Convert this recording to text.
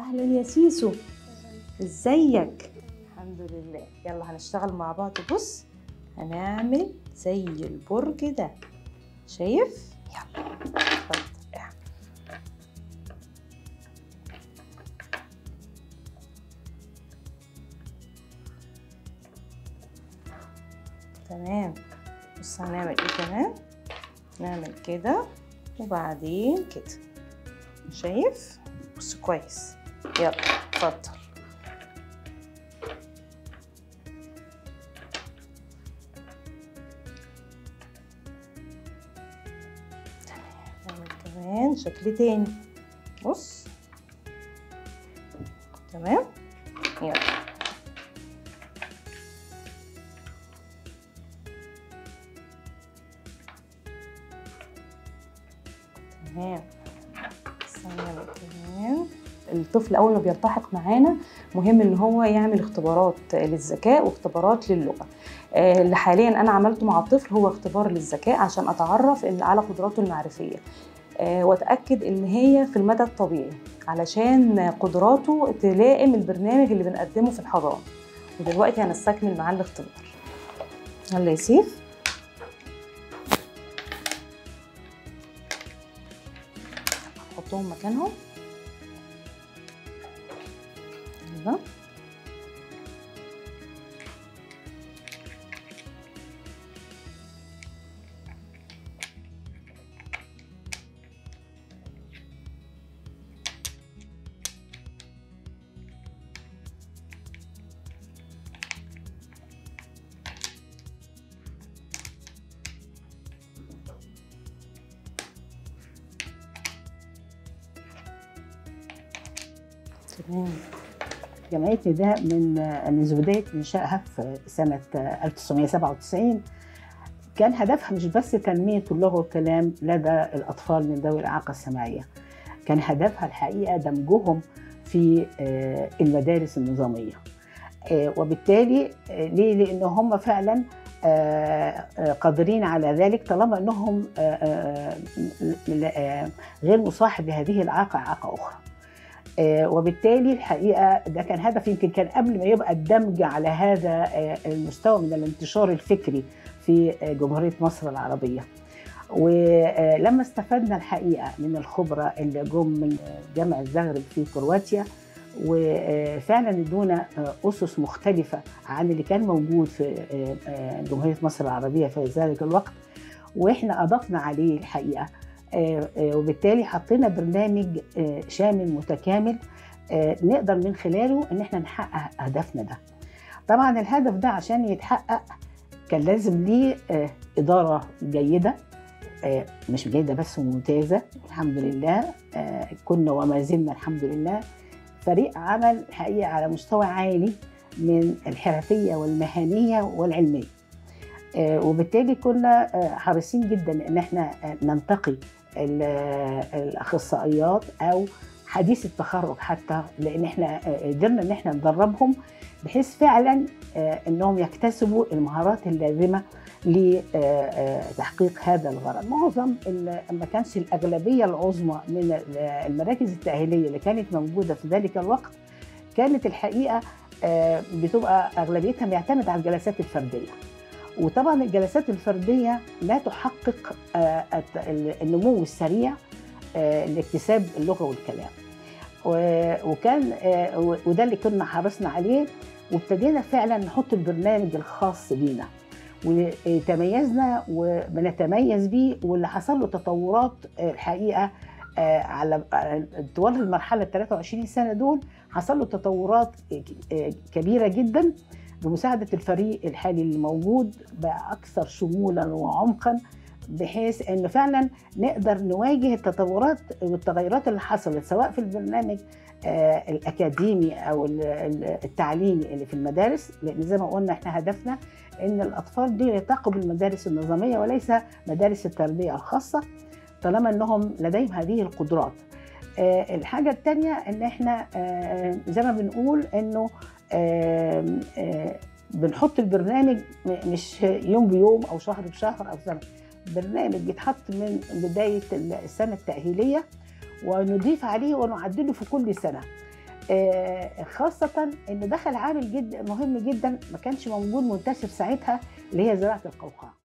اهلا يا سيسو ازيك الحمد لله يلا هنشتغل مع بعض بص هنعمل زي البرج ده شايف يلا اتفضل اعمل. تمام بص هنعمل ايه كمان نعمل كده وبعدين كده شايف بص كويس يلا اتفضل نعمل كمان شكل تاني بص تمام يلا تمام بس هنعمل كمان الطفل اول ما بيلتحق معانا مهم ان هو يعمل اختبارات للذكاء واختبارات للغه آه، اللي حاليا انا عملته مع الطفل هو اختبار للذكاء عشان اتعرف إن- على قدراته المعرفيه آه، واتاكد ان هي في المدى الطبيعي علشان قدراته تلائم البرنامج اللي بنقدمه في الحضانه ودلوقتي هنستكمل معاه الاختبار يلا يا سيف حطهم مكانهم يلا تمام جمعية نداء من من بداية إنشائها في سنة 1997 كان هدفها مش بس تنمية اللغة والكلام لدى الأطفال من ذوي الإعاقة السمعية كان هدفها الحقيقة دمجهم في آه، المدارس النظامية آه، وبالتالي آه، ليه؟ لأن هم فعلا آه، آه، قادرين على ذلك طالما أنهم آه، آه، آه، غير مصاحب لهذه الإعاقة إعاقة أخرى آه، وبالتالي الحقيقه ده كان هدف يمكن كان قبل ما يبقى الدمج على هذا آه، المستوى من الانتشار الفكري في آه، جمهوريه مصر العربيه. ولما استفدنا الحقيقه من الخبراء اللي جم من جامعه زغرب في كرواتيا وفعلا ادونا آه، اسس مختلفه عن اللي كان موجود في آه، آه، جمهوريه مصر العربيه في ذلك الوقت واحنا اضفنا عليه الحقيقه آه، آه، وبالتالي حطينا برنامج آه، شامل متكامل آه، نقدر من خلاله ان احنا نحقق هدفنا ده طبعا الهدف ده عشان يتحقق كان لازم ليه آه، اداره جيده آه، مش جيده بس ممتازه الحمد لله آه، كنا وما زلنا الحمد لله فريق عمل حقيقه على مستوى عالي من الحرفيه والمهنيه والعلميه آه، وبالتالي كنا آه، حريصين جدا ان احنا آه، ننتقي ال- آه، الاخصائيات او حديث التخرج حتى لان احنا آه، قدرنا ان احنا ندربهم بحيث فعلا آه، انهم يكتسبوا المهارات اللازمه لتحقيق هذا الغرض معظم ال- ما كانش الاغلبيه العظمى من ال- المراكز التاهيليه اللي كانت موجوده في ذلك الوقت كانت الحقيقه آه، بتبقى اغلبيتها بيعتمد على الجلسات الفرديه وطبعا الجلسات الفرديه لا تحقق آه، الت- النمو السريع آه، لاكتساب اللغه والكلام و- وكان آه، و- وده اللي كنا حرصنا عليه وابتدينا فعلا نحط البرنامج الخاص بينا وتميزنا وبنتميز بيه واللي حصل له تطورات آه، الحقيقه آه، على على- طوال المرحله ال 23 سنه دول حصل له تطورات آه، كبيره جدا بمساعده الفريق الحالي اللي موجود بقى اكثر شمولا وعمقا بحيث انه فعلا نقدر نواجه التطورات والتغيرات اللي حصلت سواء في البرنامج آه، الاكاديمي او ال- ال- التعليمي اللي في المدارس لان زي ما قلنا احنا هدفنا ان الاطفال دي يلتقوا بالمدارس النظاميه وليس مدارس التربيه الخاصه طالما انهم لديهم هذه القدرات آه، الحاجه الثانيه ان احنا آه، زي ما بنقول انه آه، آه، بنحط البرنامج م- مش يوم بيوم او شهر بشهر او سنه برنامج بيتحط من بدايه السنه التاهيليه ونضيف عليه ونعدله في كل سنه آه، خاصة انه دخل عامل جد مهم جدا ما كانش موجود منتشر ساعتها اللي هي زراعة القوقعة